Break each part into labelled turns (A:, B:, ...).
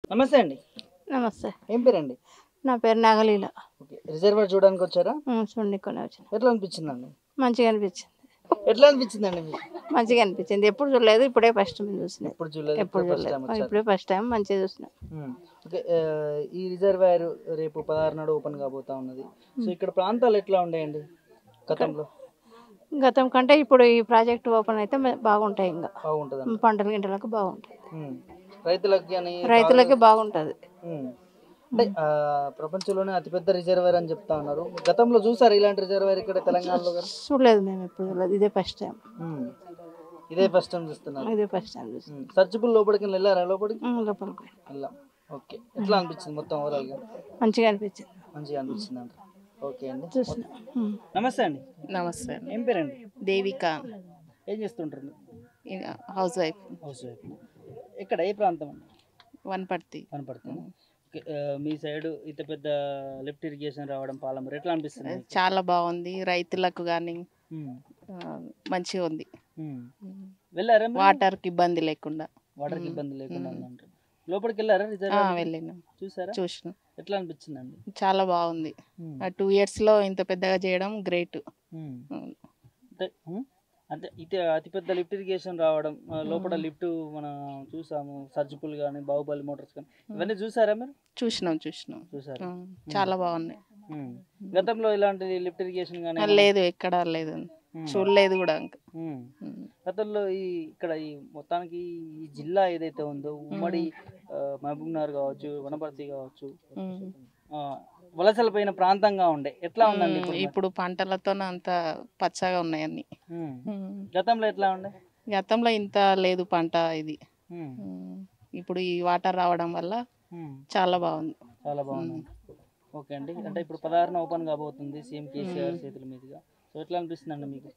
A: నమస్తే అండి
B: నమస్తే
A: ఏం పేరండి
B: నా పేరు నాగలీల
A: ఓకే రిజర్వర్ చూడడానికి వచ్చారా
B: చూడనికొని వచ్చిన
A: ఎట్లా అనిపించిందండి
B: మంచిగా అనిపించింది
A: ఎట్లా అనిపించిందండి మీకు
B: మంచిగా అనిపించింది ఎప్పుడు చూడలేదు ఇప్పుడే ఫస్ట్ మేము చూసిన
A: ఎప్పుడు చూడలేదు
B: ఎప్పుడు
A: ఇప్పుడే first
B: చూడలేదు
A: time వచ్చారు.
B: ఇప్పుడే ఫస్ట్ టైం మంచిగా చూసిన
A: ఉమ్. ఓకే ఆ, ఈ రిజర్వాయర్ రేపు పదహారు నాడు ఓపెన్ కాబోతా ఉన్నది సో ఇక్కడ ప్రాంతాలు ఎట్లా ఉండేయండి గతంలో
B: గతం కంటే ఇప్పుడు ఈ ప్రాజెక్ట్ ఓపెన్ అయితే మ- బాగుంటాయి ఇంకా
A: బాగుంటుంది
B: పంటల గింటలకు బాగుంటాయి
A: రైతులకి కానీ
B: రైతులకి బాగుంటుంది
A: ఉమ్. అంటే ఆ, ప్రపంచంలోనే అతిపెద్ద రిజర్వాయర్ అని చెప్తా ఉన్నారు గతంలో చూసారు ఇలాంటి రిజర్వాయర్ ఇక్కడ తెలంగాణలో కానీ
B: చూడలేదు మేము ఎప్పుడు చూడలేదు ఇదే ఫస్ట్ టైం
A: ఉమ్. ఇదే ఫస్ట్ టైం చూస్తున్నారు
B: ఇదే ఫస్ట్ టైం చూసిన
A: ఉమ్. సర్జిబుల్ లోపలికి వెళ్ళారా లోపలికి
B: లోపలికి
A: వెళ్ళాం ఓకే ఎట్లా అనిపించింది మొత్తం ఓవరాల్గా
B: మంచిగా అనిపించింది
A: మంచిగా అనిపించింది అంట ఓకే అండి
B: చూసిన ఉమ్.
A: నమస్తే అండి
C: నమస్తే
A: ఏం పేరండి
C: దేవిక
A: ఏం చేస్తుంటారు
C: హౌస్ వైఫ్
A: హౌస్ వైఫ్ ఇక్కడ ఏ ప్రాంతం అండి
C: వనపర్తి
A: కనపడుతుంది ఓకే, ఆ, మీ సైడ్ ఇంత పెద్ద లిఫ్ట్ ఇరిగేషన్ రావడం పాలమూరు ఎట్లా అనిపిస్తుంది మీకు?
C: చాలా బాగుంది రైతులకు కానీ
A: ఉమ్,
C: మంచిగా ఉంది
A: ఉమ్. వెళ్ళారా మీరు?
C: వాటర్కి ఇబ్బంది లేకుండా
A: వాటర్కి ఇబ్బంది లేకుండా ఉందంటారు లోపలికి వెళ్ళారా
C: ఆ,
A: రిజర్వ్
C: వెళ్ళినాం
A: చూసారా
C: చూసినాం
A: ఎట్లా అనిపించిందండి
C: చాలా బాగుంది
A: ఉమ్,
C: టూ ఇయర్స్లో ఇంత పెద్దగా చేయడం గ్రేట్
A: ఉమ్. అంటే ఉమ్, అంటే ఇది అతిపెద్ద లిఫ్ట్ ఇరిగేషన్ రావడం ఆ, లోపల లిఫ్ట్ మనం చూసాము సర్జిపుల్ కానీ బాహుబలి మోటార్స్ కానీ ఇవన్నీ చూసారా మీరు
C: చూసినాం చూసినాం
A: చూసారా
C: ఉమ్, చాలా బాగున్నాయి
A: ఉమ్. గతంలో ఇలాంటి లిఫ్ట్ ఇరిగేషన్ కానీ
C: లేదు ఎక్కడ లేదు చూడలేదు కూడా ఇంకా
A: ఉమ్.
C: ఉమ్.
A: గతంలో ఈ ఇక్కడ ఈ మొత్తానికి ఈ జిల్లా ఏదైతే ఉందో ఉమ్మడి ఆ, మహబూబ్నగర్ కావచ్చు వనపర్తి కావచ్చు
C: ఉమ్.
A: ఆ, వలసలపైన ప్రాంతంగా ఉండే ఎట్లా ఉందండి
C: ఉమ్,
A: ఇప్పుడు
C: ఇప్పుడు పంటలతో అంత పచ్చగా ఉన్నాయి అన్ని
A: ఉమ్.
C: ఉమ్.
A: గతంలో ఎట్లా ఉండే
C: గతంలో ఇంత లేదు పంట ఇది
A: ఉమ్.
C: ఉమ్, ఇప్పుడు ఈ వాటర్ రావడం వల్ల
A: ఉమ్.
C: చాలా బాగుంది
A: చాలా బాగుంది ఓకే అండి అంటే ఇప్పుడు పదహారున ఓపెన్ కాబోతుంది సీఎం కేసీఆర్ చేతుల మీదుగా సో ఎట్లా అనిపిస్తుంది అండి మీకు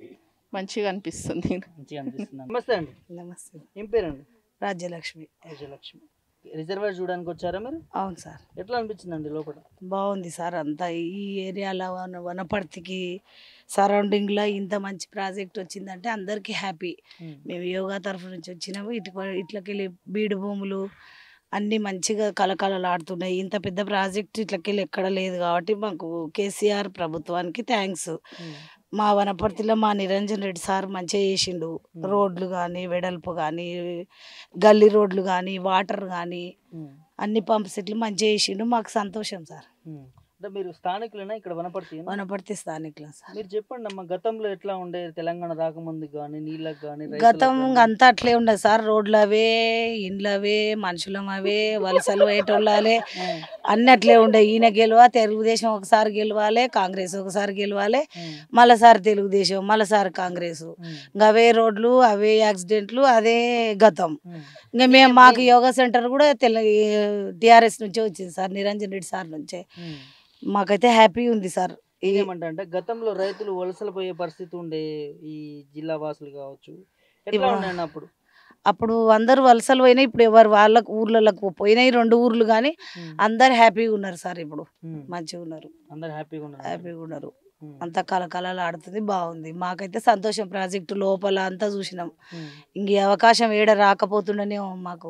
C: మంచిగా అనిపిస్తుంది
A: మంచిగా అనిపిస్తుంది నమస్తే అండి
D: నమస్తే
A: ఏం పేరండి
D: రాజ్యలక్ష్మి
A: విజయలక్ష్మి రిజర్వేర్ చూడడానికి వచ్చారా మీరు
D: అవును సార్
A: ఎట్లా అనిపించిందండి లోపల
D: బాగుంది సార్ అంతా ఈ ఏరియాలో వన వనపర్తికి సరౌండింగ్లో ఇంత మంచి ప్రాజెక్ట్ వచ్చిందంటే అందరికీ హ్యాపీ
A: ఉమ్.
D: మేము యోగా తరఫు నుంచి వచ్చినాము ఇటు ఇట్లకెళ్ళి బీడు భూములు అన్నీ మంచిగా కలకలలాడుతున్నాయి ఇంత పెద్ద ప్రాజెక్ట్ ఇట్లకెళ్ళి ఎక్కడ లేదు కాబట్టి మాకు కేసీఆర్ ప్రభుత్వానికి థ్యాంక్స్
A: ఉమ్.
D: మా వనపర్తిలో మా నిరంజన్ రెడ్డి సార్ మంచిగా చేసిండు రోడ్లు కానీ వెడల్పు కానీ గల్లీ రోడ్లు కానీ వాటర్ కానీ
A: ఉమ్.
D: అన్ని పంప్ సెట్లు మంచిగా చేసిండు మాకు సంతోషం సార్
A: ఉమ్. అంటే మీరు స్థానికులైనా ఇక్కడ వనపర్తి
D: వనపర్తి స్థానికులం సార్
A: మీరు చెప్పండి అమ్మ గతంలో ఎట్లా ఉండే తెలంగాణ రాకముందు కానీ నీళ్ళకి కానీ
D: గతం అంతా అట్లే ఉండదు సార్ రోడ్లు అవే ఇండ్లు అవే మనుషులం అవే వలసలు పోయేటోళ్ళాలే అన్ని అట్లే ఉండే ఈయన గెలవ తెలుగుదేశం ఒకసారి గెలవాలి కాంగ్రెస్ ఒకసారి గెలవాలి మళ్ళసారి తెలుగుదేశం మళ్ళసారి కాంగ్రెస్ ఇంకా అవే రోడ్లు అవే యాక్సిడెంట్లు అదే గతం ఇంకా మేము మాకు యోగా సెంటర్ కూడా తెల టిఆర్ఎస్ నుంచే వచ్చింది సార్ నిరంజన్ రెడ్డి సార్ నుంచే మాకైతే హ్యాపీ ఉంది సార్ ఈ
A: ఏమంటే అంటే గతంలో రైతులు వలసలు పోయే పరిస్థితి ఉండే ఈ జిల్లా వాసులు కావచ్చు ఎట్లా
D: ఇవా-
A: ఉండే అప్పుడు
D: అప్పుడు అందరు వలసలు పోయినాయి ఇప్పుడు ఎవరు వాళ్ళకు ఊర్లకు పోయినాయి రెండు ఊర్లు కానీ అందరు హ్యాపీగా ఉన్నారు సార్ ఇప్పుడు
A: ఉమ్.
D: మంచిగా ఉన్నారు
A: అందరు హ్యాపీగా ఉన్నారు
D: హ్యాపీగా ఉన్నారు
A: ఉమ్.
D: అంతా కలకలలు ఆడుతుంది బాగుంది మాకైతే సంతోషం ప్రాజెక్టు లోపల అంతా చూసినాం
A: ఉమ్.
D: ఇంక ఈ అవకాశం ఏడ రాకపోతుండనే మాకు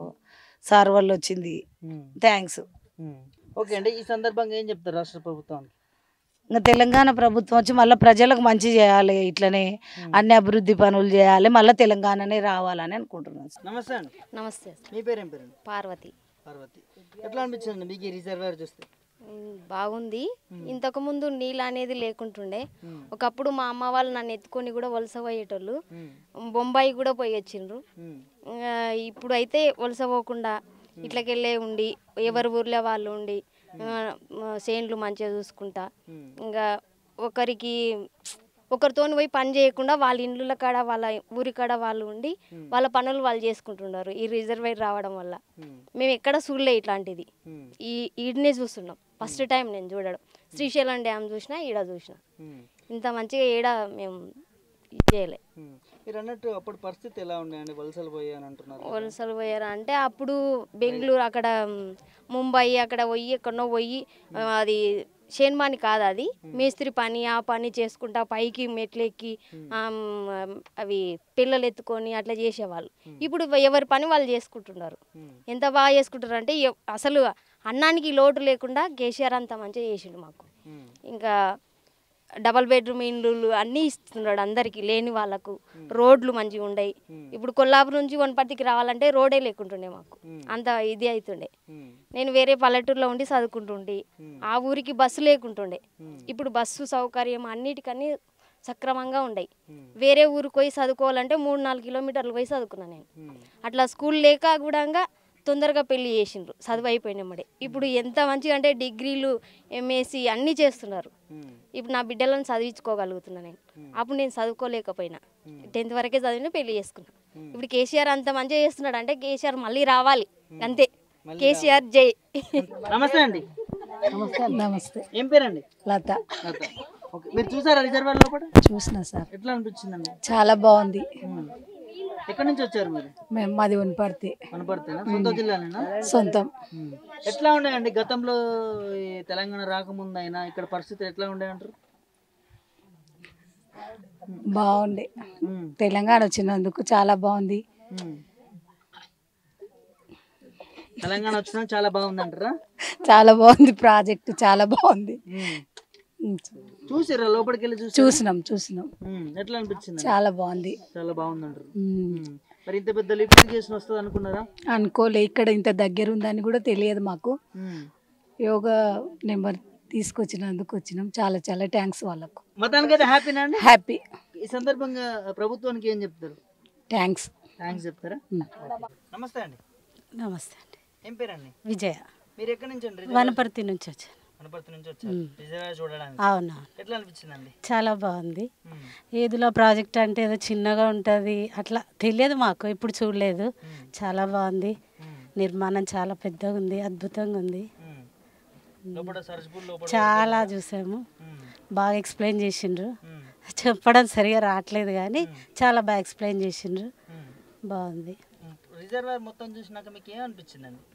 D: సార్ వల్ల వచ్చింది
A: ఉమ్.
D: థ్యాంక్స్
A: ఉమ్. ఓకే అండి ఈ సందర్భంగా ఏం చెప్తారు రాష్ట్ర ప్రభుత్వానికి
D: ఇంకా తెలంగాణ ప్రభుత్వం వచ్చి మళ్ళీ ప్రజలకు మంచి చేయాలి ఇట్లనే అన్ని అభివృద్ధి పనులు చేయాలి మళ్ళీ తెలంగాణనే రావాలని అనుకుంటున్నాను సార్.
A: నమస్తే అండి
E: నమస్తే
A: మీ పేరేం పేరండి
E: పార్వతి
A: పార్వతి ఎట్లా అనిపించింది మీకు ఈ రిజర్వేర్ చూస్తే
E: ఉమ్, బాగుంది ఇంతకు ముందు నీళ్ళు అనేది లేకుంటుండే
A: ఉమ్.
E: ఒకప్పుడు మా అమ్మ వాళ్ళు నన్ను ఎత్తుకొని కూడా వలస పోయేటోళ్ళు
A: ఉమ్.
E: బొంబాయి కూడా పోయి వచ్చిండ్రు
A: ఉమ్.
E: ఇంకా ఇప్పుడు అయితే వలస పోకుండా ఇట్లకెళ్ళే ఉండి ఎవరి ఊర్లో వాళ్ళు ఉండి ఆ, ఆ, చేన్లు మంచిగా చూసుకుంటా
A: ఉమ్.
E: ఇంకా ఒకరికి ఒకరితోని పోయి పని చేయకుండా వాళ్ళ ఇండ్ల కాడ వాళ్ళ ఊరి కాడ వాళ్ళు ఉండి వాళ్ళ పనులు వాళ్ళు చేసుకుంటున్నారు ఈ రిజర్వేర్ రావడం వల్ల
A: ఉమ్.
E: మేము ఎక్కడ చూడలే ఇట్లాంటిది
A: ఉమ్.
E: ఈ ఈడనే చూస్తున్నాం ఫస్ట్ టైం నేను చూడడం శ్రీశైలం డ్యామ్ చూసినా ఈడ చూసిన
A: ఉమ్.
E: ఇంత మంచిగా ఈడ మేము ఇది చేయలే
A: ఉమ్. మీరు అన్నట్టు అప్పుడు పరిస్థితి ఎలా ఉన్నాయండి వలసలు పోయాని అంటున్నారు
E: వలసలు పోయారా అంటే అప్పుడు బెంగళూరు అక్కడ మ్, ముంబై అక్కడ పోయి ఎక్కడనో పోయి ఆ, అది షేన్మాని కాదు అది మేస్త్రి పని ఆ పని చేసుకుంటా పైకి మెట్లెక్కి ఆమ్, అవి పిల్లలు ఎత్తుకొని అట్లా చేసేవాళ్ళు ఇప్పుడు ఎవరి పని వాళ్ళు చేసుకుంటున్నారు ఎంత బాగా చేసుకుంటారు అంటే ఎవ్- అసలు అన్నానికి లోటు లేకుండా కేసీఆర్ అంత మంచిగా చేసిండు మాకు ఇంకా డబల్ బెడ్రూమ్ ఇండ్లు అన్నీ ఇస్తున్నాడు అందరికి లేని వాళ్ళకు రోడ్లు మంచిగా ఉండయి ఇప్పుడు కొల్లాపూర్ నుంచి వనపర్తికి రావాలంటే రోడే లేకుంటుండే మాకు అంత ఇది అవుతుండే నేను వేరే పల్లెటూరులో ఉండి చదువుకుంటుండే ఆ ఊరికి బస్సు లేకుంటుండే ఇప్పుడు బస్సు సౌకర్యం అన్నిటికన్నీ సక్రమంగా ఉండయి వేరే ఊరికి పోయి చదువుకోవాలంటే మూడు నాలుగు కిలోమీటర్లు పోయి చదువుకున్నాను నేను అట్లా స్కూల్ లేక కూడా తొందరగా పెళ్లి చేసిండ్రు చదువు అయిపోయినమ్మడే ఇప్పుడు ఎంత మంచిగా అంటే డిగ్రీలు ఎంఎస్సి అన్నీ చేస్తున్నారు ఇప్పుడు నా బిడ్డలను చదివించుకోగలుగుతున్నా నేను అప్పుడు నేను చదువుకోలేకపోయినా టెన్త్ వరకే చదివిన పెళ్లి చేసుకున్నా ఇప్పుడు కేసీఆర్ అంత మంచిగా చేస్తున్నాడు అంటే కేసీఆర్ మళ్ళీ రావాలి అంతే కేసీఆర్ జై
A: నమస్తే అండి
F: నమస్తే నమస్తే
A: ఏం పేరండి
F: లత
A: లత. ఓకే మీరు చూసారా రిజర్వాయర్ లోపల
F: చూసిన సార్
A: ఎట్లా అనిపించిందండి
F: చాలా బాగుంది
A: ఉమ్. ఎక్కడి నుంచి వచ్చారు మీరు
F: మేము మాది వనపర్తి
A: వనపర్తేనా సొంత జిల్లానేనా
F: సొంతం
A: ఉమ్. ఎట్లా ఉన్నాయండి గతంలో ఈ తెలంగాణ రాకముందు అయినా ఇక్కడ పరిస్థితులు ఎట్లా ఉండే అంటారు
F: బాగుంది
A: ఉమ్.
F: తెలంగాణ వచ్చినందుకు చాలా బాగుంది
A: ఉమ్. తెలంగాణ వచ్చినా చాలా బాగుంది అంటారా
F: చాలా బాగుంది ప్రాజెక్ట్ చాలా బాగుంది ఉమ్,
A: చూసిరా లోపలికి వెళ్ళి చూసి
F: చూసినాం చూసినాం
A: ఎట్లా అనిపించింది
F: చాలా బాగుంది
A: చాలా బాగుంది అంటారు
F: ఉమ్,
A: ఉమ్. మరి ఇంత పెద్ద లిఫ్ట్ ఇరిగేషన్ వస్తుంది అనుకున్నారా
F: అనుకోలే ఇక్కడ ఇంత దగ్గర ఉందని కూడా తెలియదు మాకు
A: ఉమ్.
F: యోగా నెంబర్ తీసుకొచ్చినందుకు వచ్చినాం చాలా చాలా థ్యాంక్స్ వాళ్ళకు
A: మొత్తానికైతే హ్యాపీనా అండి
F: హ్యాపీ
A: ఈ సందర్భంగా ప్రభుత్వానికి ఏం చెప్తారు
F: థ్యాంక్స్
A: థ్యాంక్స్ చెప్తారా నమస్తే అండి
B: నమస్తే అండి
A: ఏం పేరండి
B: విజయ
A: మీరు ఎక్కడి నుంచి అండి
B: వనపర్తి నుంచి వచ్చాను
A: వనపర్తి నుంచి వచ్చారు రిజర్వాయర్ చూడడానికి
B: అవునా
A: ఎట్లా అనిపించిందండి
B: చాలా బాగుంది
A: ఉమ్.
B: ఏదులో ప్రాజెక్ట్ అంటే ఏదో చిన్నగా ఉంటుంది అట్లా తెలియదు మాకు ఇప్పుడు చూడలేదు చాలా బాగుంది
A: ఉమ్.
B: నిర్మాణం చాలా పెద్దగా ఉంది అద్భుతంగా ఉంది
A: ఉమ్. లోపల సర్జిబుల్ లోపల
B: చాలా చూసాము
A: ఉమ్.
B: బాగా ఎక్స్ప్లెయిన్ చేసిండ్రు
A: ఉమ్.
B: చెప్పడం సరిగా రావట్లేదు కానీ చాలా బాగా ఎక్స్ప్లెయిన్ చేసిండ్రు
A: ఉమ్.
B: బాగుంది
A: ఉమ్. రిజర్వాయర్ మొత్తం చూసినాక మీకు ఏమనిపించిందండి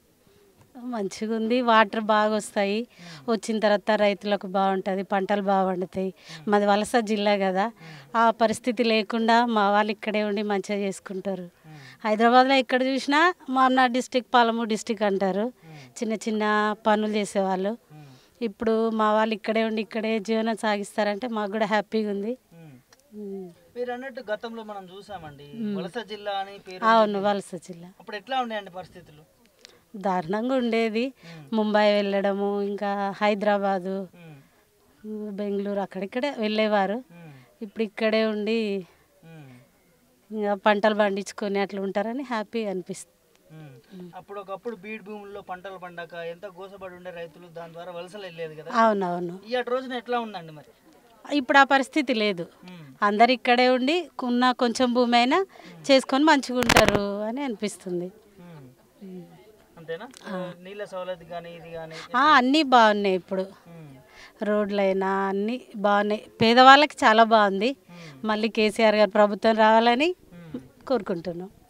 B: మంచిగా ఉంది వాటర్ బాగా వస్తాయి వచ్చిన తర్వాత రైతులకు బాగుంటుంది పంటలు బాగా పండుతాయి మాది వలస జిల్లా కదా ఆ పరిస్థితి లేకుండా మా వాళ్ళు ఇక్కడే ఉండి మంచిగా చేసుకుంటారు హైదరాబాద్లో ఎక్కడ చూసినా మామనాడు డిస్టిక్ పాలమూరు డిస్టిక్ అంటారు చిన్న చిన్న పనులు చేసేవాళ్ళు ఇప్పుడు మా వాళ్ళు ఇక్కడే ఉండి ఇక్కడే జీవనం సాగిస్తారంటే మాకు కూడా హ్యాపీగా ఉంది
A: ఉమ్.
B: ఉమ్.
A: మీరు అన్నట్టు గతంలో మనం చూసామండి వలస జిల్లా అని పేరు
B: అవును వలస జిల్లా
A: అప్పుడు ఎట్లా ఉండేయండి పరిస్థితులు
B: దారుణంగా ఉండేది ముంబై వెళ్ళడము ఇంకా హైదరాబాదు
A: ఉమ్.
B: బెంగళూరు అక్కడిక్కడే వెళ్ళేవారు
A: ఉమ్.
B: ఇప్పుడు ఇక్కడే ఉండి
A: ఉమ్.
B: ఇంకా పంటలు పండించుకొని అట్లా ఉంటారని హ్యాపీ అనిపిస్తుంది
A: ఉమ్. అప్పుడు ఒకప్పుడు బీడ్ భూముల్లో పంటలు పండాక ఎంత గోసపడి ఉండే రైతులు దాని ద్వారా వలసలు వెళ్ళేది కదా
B: అవునవును
A: ఈ అటు రోజున ఎట్లా ఉందండి మరి
B: ఇప్పుడు ఆ పరిస్థితి లేదు
A: ఉమ్.
B: అందరు ఇక్కడే ఉండి ఉన్న కొంచెం భూమి అయినా చేసుకొని మంచిగా ఉంటారు అని అనిపిస్తుంది
A: ఉమ్. అంతేనా నీళ్ళ సౌలత్ కానీ ఇది కానీ
B: ఆ, అన్నీ బాగున్నాయి ఇప్పుడు రోడ్లైనా అన్నీ బాగున్నాయి పేదవాళ్ళకి చాలా బాగుంది మళ్ళీ కేసీఆర్ గారు ప్రభుత్వం రావాలని కోరుకుంటున్నాం